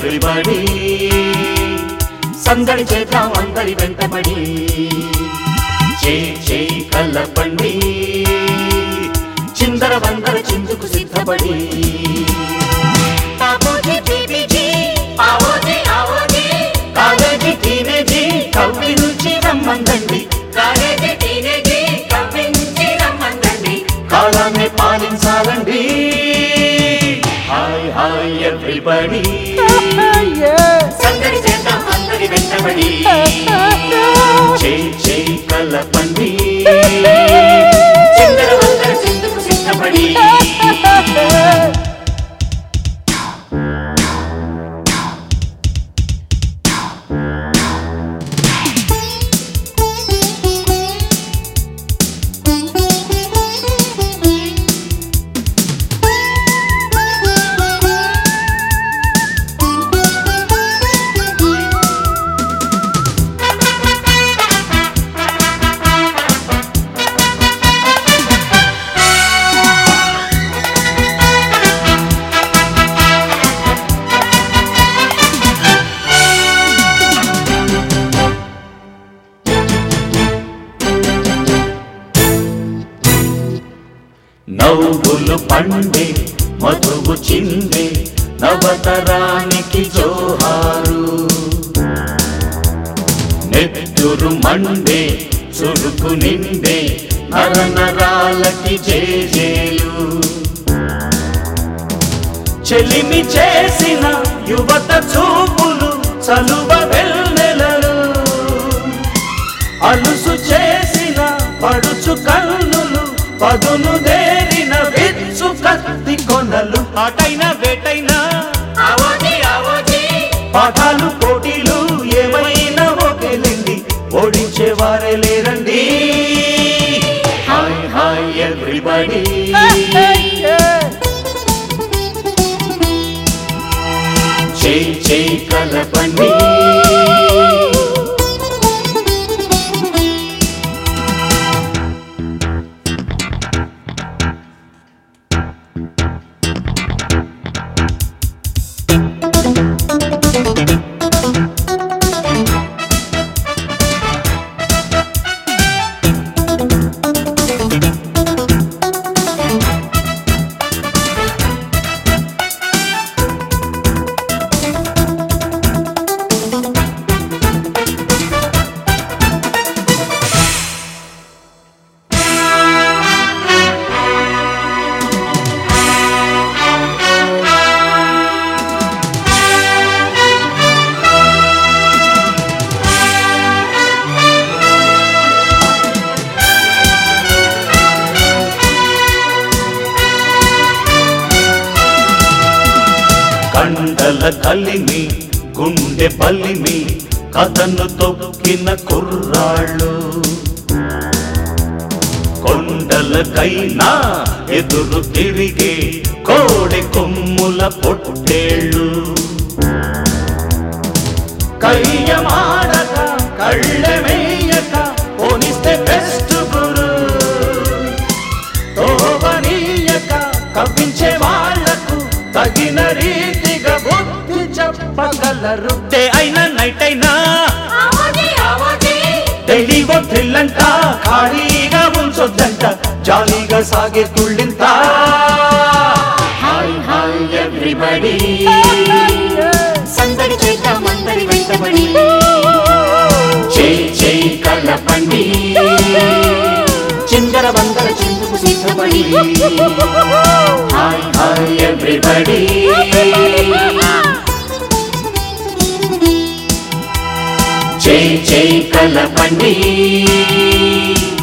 everybody సందడి చేద్దాం అందరి వెంటబడి చేయి చేయి కలపండి చిందర వందర చిందుకు సిద్ధపడి బాబూజీ బీబీజీ ఆవోజీ ఆవోజీ కాలేజీ టీనేజీ కవి నుంచి రమ్మందండి కాలేజీ టీనేజీ కవ్వించి రమ్మందండి కాలాన్ని పాలించాలండి హాయ్ హాయ్ ఎవ్రీబడి సందడి చేద్దాం అందరి వెంటబడి చేయి చేయి కలపండి చిందర వందర చిందుకు సిద్ధపడి నవ్వులు పండే మధువు చిందే నవతరానికి జోహారు నెత్తురు మండే చురుకు నిండే నర నరాలకి జేజేలు చెలిమి చేసిన యువత చూపులు చలువ వెన్నెలలు అలుసు చేసిన పడుచు కన్నులు పదును దేరిన విచ్చు కత్తి కొనలు ఆటైనా వేటైనా ఆవోజీ ఆవోజీ పాఠాలు పోటీలు ఏమైనా ఒకేలేండి ఓడించే వారే లేరండి హాయ్ హాయ్ ఎవ్రీబడి చేయి చేయి కలపండి కండల కలిమి గుండె పల్లిమి కథను తొక్కిన కుర్రాళ్ళు కొండలకైనా ఎదురు తిరిగే కోడె కొమ్ముల పొట్టేళ్ళు కయ్యమాడక కళ్ళెమేయక పోనిస్తే బెస్ట్ గురు తోవనీయక కవ్వించే వాళ్లకు తగిన రీతిగా బుద్ధి చెప్పగలరు డే అయినా నైట్ అయినా ఆవోజీ ఆవోజీ తెలివో థ్రిల్లంట ఖాళీగా ఉంచొద్దంట జాలీగా సాగే తుళ్ళింత హాయ్ హాయ్ ఎవ్రీబడి సందడి చేద్దాం అందరి వెంటబడి చేయి చేయి కలపండి చిందర వందర చిందుకు సిద్ధపడి హాయ్ హాయ్ ఎవ్రీబడి చేయి చేయి కలపండి